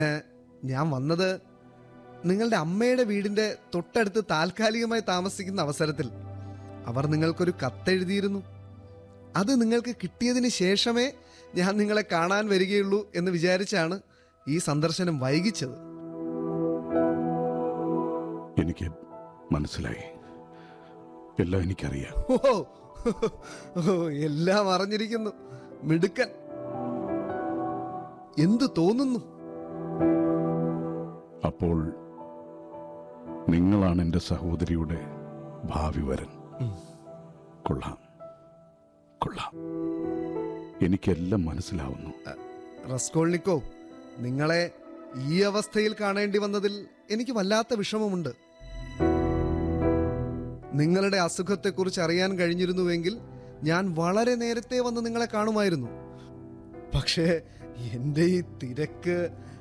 ഞാൻ വന്നത് നിങ്ങളുടെ അമ്മയുടെ വീടിന്റെ തൊട്ടടുത്ത് താൽക്കാലികമായി താമസിക്കുന്ന അവസരത്തിൽ അവർ നിങ്ങൾക്കൊരു കത്തെഴുതിയിരുന്നു അത് നിങ്ങൾക്ക് കിട്ടിയതിന് ശേഷമേ ഞാൻ നിങ്ങളെ കാണാൻ വരികയുള്ളൂ എന്ന് വിചാരിച്ചാണ് ഈ സന്ദർശനം വൈകിച്ചത് എനിക്ക് മനസ്സിലായി എല്ലാം എനിക്കറിയാം ഓ ഓ, എല്ലാം അറിഞ്ഞിരിക്കുന്നു മിടുക്കൻ എന്തു തോന്നുന്നു അപ്പോൾ നിങ്ങളാണ് എൻ്റെ സഹോദരിയുടെ ഭാവി വരൻ കൊള്ളാം കൊള്ളാം എനിക്കെല്ലാം മനസ്സിലാവുന്നു റസ്കോൾനിക്കോ നിങ്ങളെ ഈ അവസ്ഥയിൽ കാണേണ്ടി വന്നതിൽ എനിക്ക് വല്ലാത്ത വിഷമമുണ്ട് നിങ്ങളുടെ അസുഖത്തെക്കുറിച്ച് അറിയാൻ കഴിഞ്ഞിരുന്നുവെങ്കിൽ ഞാൻ വളരെ നേരത്തെ വന്ന് നിങ്ങളെ കാണുമായിരുന്നു പക്ഷേ എൻ്റെ ഈ തിരക്ക്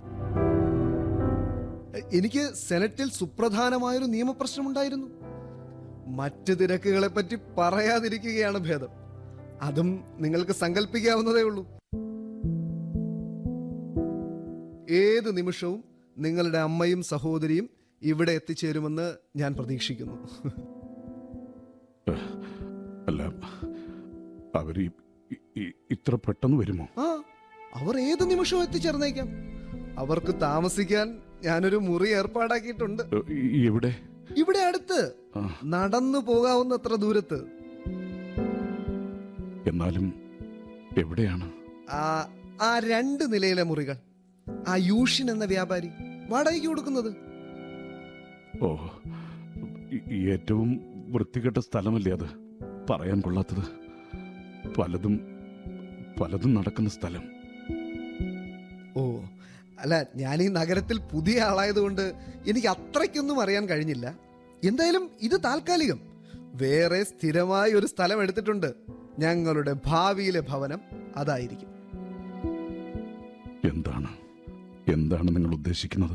എനിക്ക് സെനറ്റിൽ സുപ്രധാനമായൊരു നിയമപ്രശ്നമുണ്ടായിരുന്നു മറ്റ് തിരക്കുകളെ പറ്റി പറയാതിരിക്കുകയാണ് ഭേദം അതും നിങ്ങൾക്ക് സങ്കല്പിക്കാവുന്നതേ ഉള്ളൂ ഏത് നിമിഷവും നിങ്ങളുടെ അമ്മയും സഹോദരിയും ഇവിടെ എത്തിച്ചേരുമെന്ന് ഞാൻ പ്രതീക്ഷിക്കുന്നു അല്ല അവർ ഇത്ര പെട്ടെന്ന് വരുമോ ആ അവർ ഏത് നിമിഷവും എത്തിച്ചേർന്നേക്കാം അവർക്ക് താമസിക്കാൻ ഞാനൊരു മുറി ഏർപ്പാടാക്കിയിട്ടുണ്ട് ഏ, ഈ- എവിടെ ഇവിടെ അടുത്ത് ആ, നടന്നു പോകാവുന്നത്ര ദൂരത്ത് എന്നാലും എവിടെയാണ് ആ ആ രണ്ട് നിലയിലെ മുറികൾ ആ യൂഷിൻ എന്ന വ്യാപാരി വാടകയ്ക്ക് കൊടുക്കുന്നത് ഓ ഈ- ഈ ഏറ്റവും വൃത്തികെട്ട സ്ഥലമല്ലേ അത് പറയാൻ കൊള്ളാത്തത് പലതും പലതും നടക്കുന്ന സ്ഥലം ഓ അല്ല ഞാൻ ഈ നഗരത്തിൽ പുതിയ ആളായതുകൊണ്ട് എനിക്ക് അത്രയ്ക്കൊന്നും അറിയാൻ കഴിഞ്ഞില്ല എന്തായാലും ഇത് താൽക്കാലികം വേറെ സ്ഥിരമായി ഒരു സ്ഥലം എടുത്തിട്ടുണ്ട് ഞങ്ങളുടെ ഭാവിയിലെ ഭവനം അതായിരിക്കും എന്താണ് എന്താണ് നിങ്ങൾ ഉദ്ദേശിക്കുന്നത്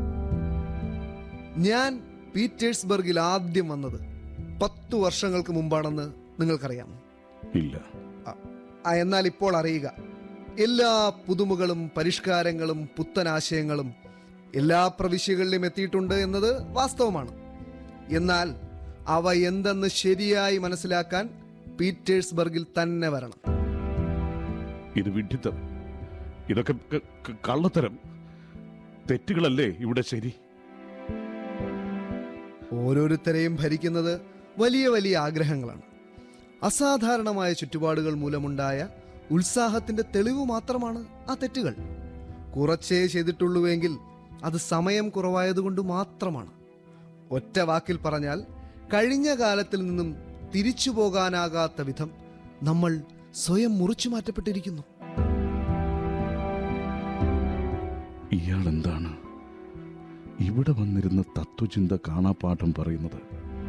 ഞാൻ പീറ്റേഴ്സ്ബർഗിൽ ആദ്യം വന്നത് പത്തു വർഷങ്ങൾക്ക് മുമ്പാണെന്ന് നിങ്ങൾക്കറിയാം ഇല്ല ആ, എന്നാൽ ഇപ്പോൾ അറിയുക എല്ലാ പുതുമകളും പരിഷ്കാരങ്ങളും പുത്തനാശയങ്ങളും എല്ലാ പ്രവിശ്യകളിലും എത്തിയിട്ടുണ്ട് എന്നത് വാസ്തവമാണ് എന്നാൽ അവ എന്തെന്ന് ശരിയായി മനസ്സിലാക്കാൻ പീറ്റേഴ്സ്ബർഗിൽ തന്നെ വരണം ഇത് വിഡ്ഢിത്തം ഇതൊക്കെ ക- ക- കള്ളത്തരം തെറ്റുകളല്ലേ ഇവിടെ ശരി ഓരോരുത്തരെയും ഭരിക്കുന്നത് വലിയ വലിയ ആഗ്രഹങ്ങളാണ് അസാധാരണമായ ചുറ്റുപാടുകൾ മൂലമുണ്ടായ ഉത്സാഹത്തിന്റെ തെളിവ് മാത്രമാണ് ആ തെറ്റുകൾ കുറച്ചേ ചെയ്തിട്ടുള്ളൂവെങ്കിൽ അത് സമയം കുറവായതുകൊണ്ട് മാത്രമാണ് ഒറ്റ വാക്കിൽ പറഞ്ഞാൽ കഴിഞ്ഞ കാലത്തിൽ നിന്നും തിരിച്ചു പോകാനാകാത്ത വിധം നമ്മൾ സ്വയം മുറിച്ചു മാറ്റപ്പെട്ടിരിക്കുന്നു ഇയാൾ എന്താണ് ഇവിടെ വന്നിരുന്ന തത്വചിന്ത കാണാപ്പാഠം പറയുന്നത്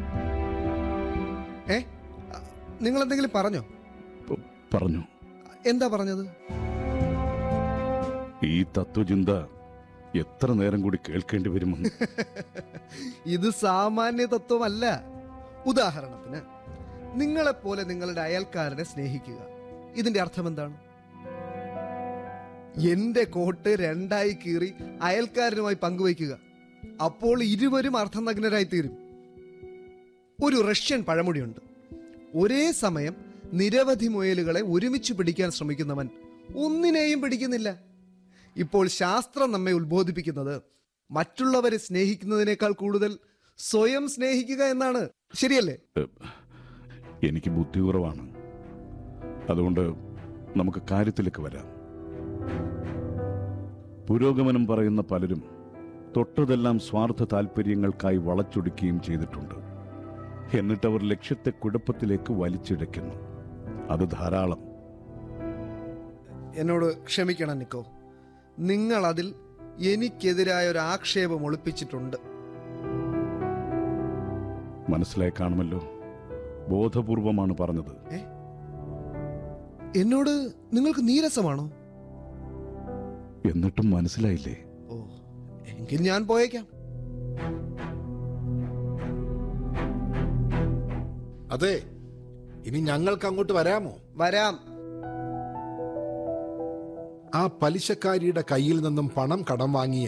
ഏ നിങ്ങൾ എന്തെങ്കിലും പറഞ്ഞോ പ- പറഞ്ഞു എന്താ പറഞ്ഞത് ഈ തത്വചിന്ത എത്ര നേരം കൂടി കേൾക്കേണ്ടി വരുമെന്ന് ഇത് സാമാന്യ തത്വമല്ല ഉദാഹരണത്തിന് നിങ്ങളെപ്പോലെ നിങ്ങളുടെ അയൽക്കാരനെ സ്നേഹിക്കുക ഇതിന്റെ അർത്ഥം എന്താണ് എന്റെ കോട്ട് രണ്ടായി കീറി അയൽക്കാരനുമായി പങ്കുവയ്ക്കുക അപ്പോൾ ഇരുവരും അർത്ഥനഗ്നരായി തീരും ഒരു റഷ്യൻ പഴമൊഴിയുണ്ട് ഒരേ സമയം നിരവധി മുയലുകളെ ഒരുമിച്ച് പിടിക്കാൻ ശ്രമിക്കുന്നവൻ ഒന്നിനെയും പിടിക്കുന്നില്ല ഇപ്പോൾ ശാസ്ത്രം നമ്മെ ഉത്ബോധിപ്പിക്കുന്നത് മറ്റുള്ളവരെ സ്നേഹിക്കുന്നതിനേക്കാൾ കൂടുതൽ സ്വയം സ്നേഹിക്കുക എന്നാണ് ശരിയല്ലേ ഏ, എനിക്ക് ബുദ്ധി കുറവാണ് അതുകൊണ്ട് നമുക്ക് കാര്യത്തിലേക്ക് വരാം പുരോഗമനം പറയുന്ന പലരും തൊട്ടതെല്ലാം സ്വാർത്ഥ താല്പര്യങ്ങൾക്കായി വളച്ചൊടുക്കുകയും ചെയ്തിട്ടുണ്ട് എന്നിട്ടവർ ലക്ഷ്യത്തെ കുഴപ്പത്തിലേക്ക് വലിച്ചിഴയ്ക്കുന്നു അത് ധാരാളം എന്നോട് ക്ഷമിക്കണം നിക്കോ നിങ്ങൾ അതിൽ എനിക്കെതിരായ ഒരു ആക്ഷേപം ഒളിപ്പിച്ചിട്ടുണ്ട് മനസ്സിലായി കാണുമല്ലോ ബോധപൂർവമാണ് പറഞ്ഞത് എന്നോട് നിങ്ങൾക്ക് നീരസമാണോ എന്നിട്ടും മനസ്സിലായില്ലേ ഓ എങ്കിൽ ഞാൻ പോയേക്കാം അതെ ഇനി ഞങ്ങൾക്ക് അങ്ങോട്ട് വരാമോ വരാം ആ പലിശക്കാരിയുടെ കയ്യിൽ നിന്നും പണം കടം വാങ്ങിയ